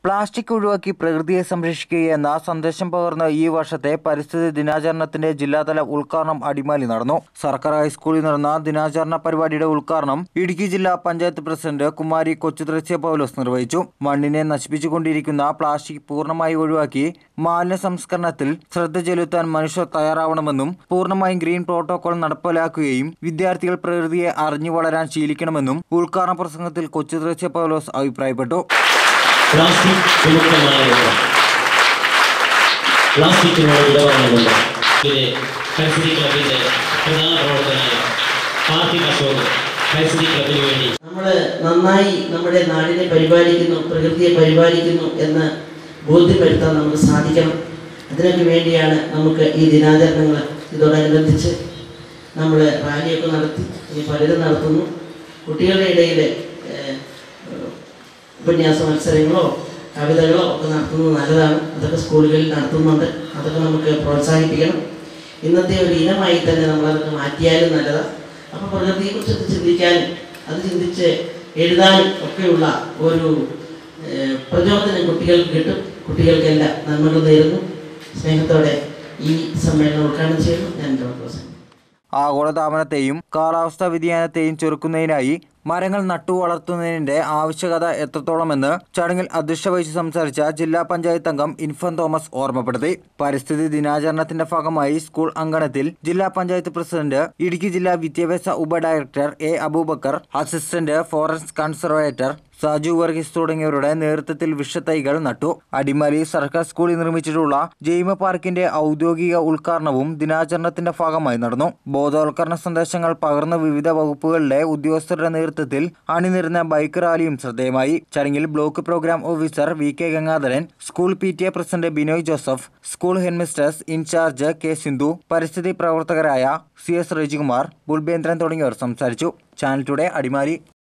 plastic ഒഴിവാക്കി പ്രകൃതിയെ സംരക്ഷിക്കുകയെന്ന സന്ദേശം പകർന്ന ഈ വർഷത്തെ പരിസ്ഥിതി ദിനാചരണത്തിന്റെ ജില്ലാതല ഉദ്ഘാടനം അടിമാലി നടന്നു സർക്കാർ ഹൈസ്കൂളിൽ നടന്ന ദിനാചരണ പരിപാടിയുടെ ഉദ്ഘാടനം ഇടുക്കി ജില്ലാ പഞ്ചായത്ത് പ്രസിഡന്റ് കുമാരി കൊച്ചുത്രസ്യ പൗലോസ് നിർവഹിച്ചു മണ്ണിനെ നശിപ്പിച്ചുകൊണ്ടിരിക്കുന്ന പ്ലാസ്റ്റിക് പൂർണ്ണമായി ഒഴിവാക്കി മാലിന്യ സംസ്കരണത്തിൽ ശ്രദ്ധ ചെലുത്താൻ മനുഷ്യർ തയ്യാറാവണമെന്നും പൂർണ്ണമായും ഗ്രീൻ പ്രോട്ടോകോൾ നടപ്പിലാക്കുകയും വിദ്യാർത്ഥികൾ പ്രകൃതിയെ അറിഞ്ഞു വളരാൻ ശീലിക്കണമെന്നും ഉദ്ഘാടന പ്രസംഗത്തിൽ കൊച്ചുത്രസ്യ പൗലോസ് അഭിപ്രായപ്പെട്ടു പ്ലാസ്റ്റിക് വിമുക്തമായ ലോകം പ്ലാസ്റ്റിക്കിനോട് വിടവാങ്ങുന്നുണ്ട് ഇതിലെ പരിസ്ഥിതി ക്ലബിന്റെ പ്രധാന പ്രവർത്തനായ പാർട്ടി അശോക് പരിസ്ഥിതി ക്ലബിന് വേണ്ടി നമ്മൾ നന്നായി നമ്മുടെ നാടിനെ പരിപാലിക്കുന്നു പ്രകൃതിയെ പരിപാലിക്കുന്നു എന്ന് ബോധ്യപ്പെടുത്താൻ നമുക്ക് സാധിക്കണം അതിനൊക്കെ വേണ്ടിയാണ് നമുക്ക് ഈ ദിനാചരണങ്ങൾ ഇതോടനുബന്ധിച്ച് നമ്മൾ റാലിയൊക്കെ നടത്തി ഇനി പലരും നടത്തുന്നു കുട്ടികളുടെ ഇടയിൽ ഏഹ്, ഉപന്യാസ മത്സരങ്ങളോ കവിതകളോ ഒക്കെ നടത്തുന്നത് നല്ലതാണ് അതൊക്കെ സ്കൂളുകളിൽ നടത്തുന്നുണ്ട് അതൊക്കെ നമുക്ക് പ്രോത്സാഹിപ്പിക്കണം ഇന്നത്തെ ഒരു ഇനമായി തന്നെ നമ്മളതൊക്കെ മാറ്റിയാലും നല്ലതാണ് അപ്പോൾ പ്രകൃതിയെക്കുറിച്ചൊക്കെ ചിന്തിക്കാനും അത് ചിന്തിച്ച് എഴുതാനും ഒക്കെയുള്ള ഒരു ഏഹ്, പ്രചോദനം കുട്ടികൾക്ക് കിട്ടും കുട്ടികൾക്കെല്ലാം നന്മകൾ നേരുന്നു സ്നേഹത്തോടെ ഈ സമ്മേളനം ഉദ്ഘാടനം ചെയ്യുന്നു ഞാൻ ഡോക്ടർ ഹുസൈൻ ആഗോളതാപനത്തെയും കാലാവസ്ഥാ വ്യതിയാനത്തെയും ചെറുക്കുന്നതിനായി മരങ്ങൾ നട്ടു വളർത്തുന്നതിന്റെ ആവശ്യകത എത്രത്തോളമെന്ന് ചടങ്ങിൽ അധ്യക്ഷ വഹിച്ച് സംസാരിച്ച ജില്ലാ പഞ്ചായത്ത് അംഗം ഇൻഫൻ തോമസ് ഓർമ്മപ്പെടുത്തി പരിസ്ഥിതി ദിനാചരണത്തിന്റെ ഭാഗമായി സ്കൂൾ അങ്കണത്തിൽ ജില്ലാ പഞ്ചായത്ത് പ്രസിഡന്റ് ഇടുക്കി ജില്ലാ വിദ്യാഭ്യാസ ഉപ director A Aboobacker assistant forest conservator Saju Varghese തുടങ്ങിയവരുടെ നേതൃത്വത്തിൽ വിഷത്തൈകൾ നട്ടു അടിമാലി സർക്കാർ സ്കൂളിൽ നിർമ്മിച്ചിട്ടുള്ള ജൈവ പാർക്കിന്റെ ഔദ്യോഗിക ഉദ്ഘാടനവും ദിനാചരണത്തിന്റെ ഭാഗമായി നടന്നു ബോധവൽക്കരണ സന്ദേശങ്ങൾ പകർന്ന വിവിധ വകുപ്പുകളിലെ ഉദ്യോഗസ്ഥരുടെ നേതൃത്വത്തിൽ അണിനിരുന്ന ബൈക്ക് റാലിയും ശ്രദ്ധേയമായി ചടങ്ങിൽ block programme officer V K Gangadharan school P T A president Binoy Joseph school headmistress in charge K Sindhu പരിസ്ഥിതി പ്രവർത്തകരായ സി എസ് രജികുമാർ ബുൾബേന്ദ്രൻ തുടങ്ങിയവർ സംസാരിച്ചു ചാനൽ ടുഡേ അടിമാലി